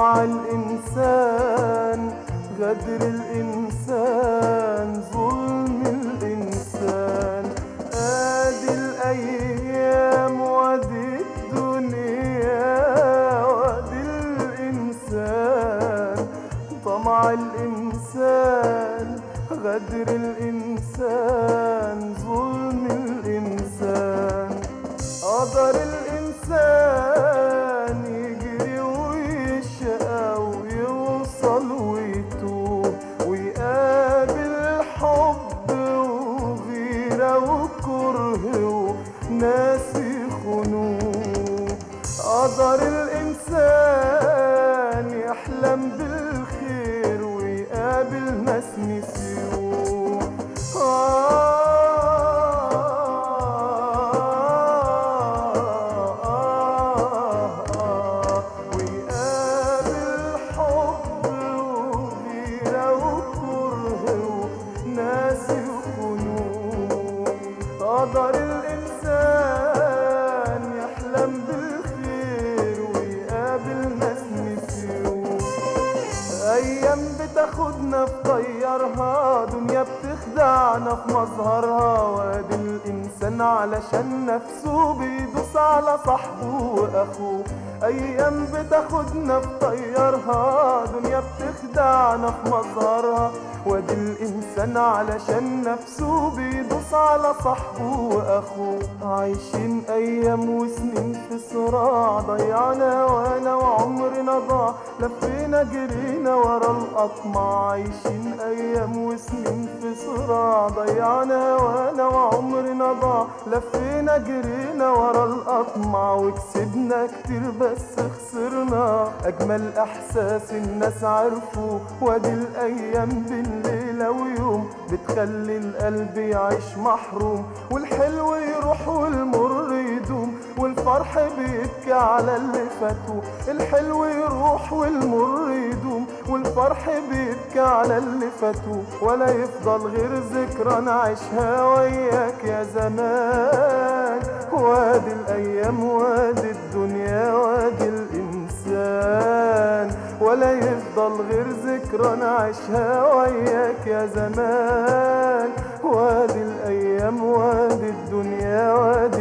طمع الإنسان غدر الإنسان ظلم الإنسان آدي الأيام وادي الدنيا وادي الإنسان طمع الإنسان غدر الإنسان ظلم الإنسان قدر الإنسان يجري ويشقى ويوصل ويتوب ويقابل حب وغيرة وكره وناس يخونوه قدر الإنسان يحلم بالخير ويقابل ناس نسيوه ويقابل حب وغيرة وكره وناس يخونوه قدر الإنسان يحلم بالخير ويقابل ناس نسيوه أيام بتاخدنا في طيارها دنيا بتخدعنا في مظهرها وادي الإنسان علشان نفسه بيدوس على صاحبه وأخوه أيام بتاخدنا في طيارها دنيا بتخدعنا في مظهرها وادي الإنسان علشان نفسه بيدوس على صاحبه وأخوه عايشين أيام وسنين في صراع ضيعنا وانا وعمرنا ضاع لفينا جرينا ورا الأطماع عايشين أيام وسنين في صراع ضيعنا وانا وعمرنا ضاع لفينا جرينا ورا الأطماع وكسبنا كتير بس خسرنا أجمل إحساس الناس عرفوا وادي الأيام بالليلة ويوم بتخلي القلب يعيش محروم والحلو يروح والمر يدوم والفرح بيبكي على اللي فاتوا الحلو يروح والمر يدوم والفرح بيبكي على اللي فاتوا ولا يفضل غير ذكرى نعيشها وياك يا زمان وادي الايام وادي الدنيا وادي الانسان ولا يفضل غير ذكرى نعيشها وياك يا زمان وادي الايام وادي الدنيا وادي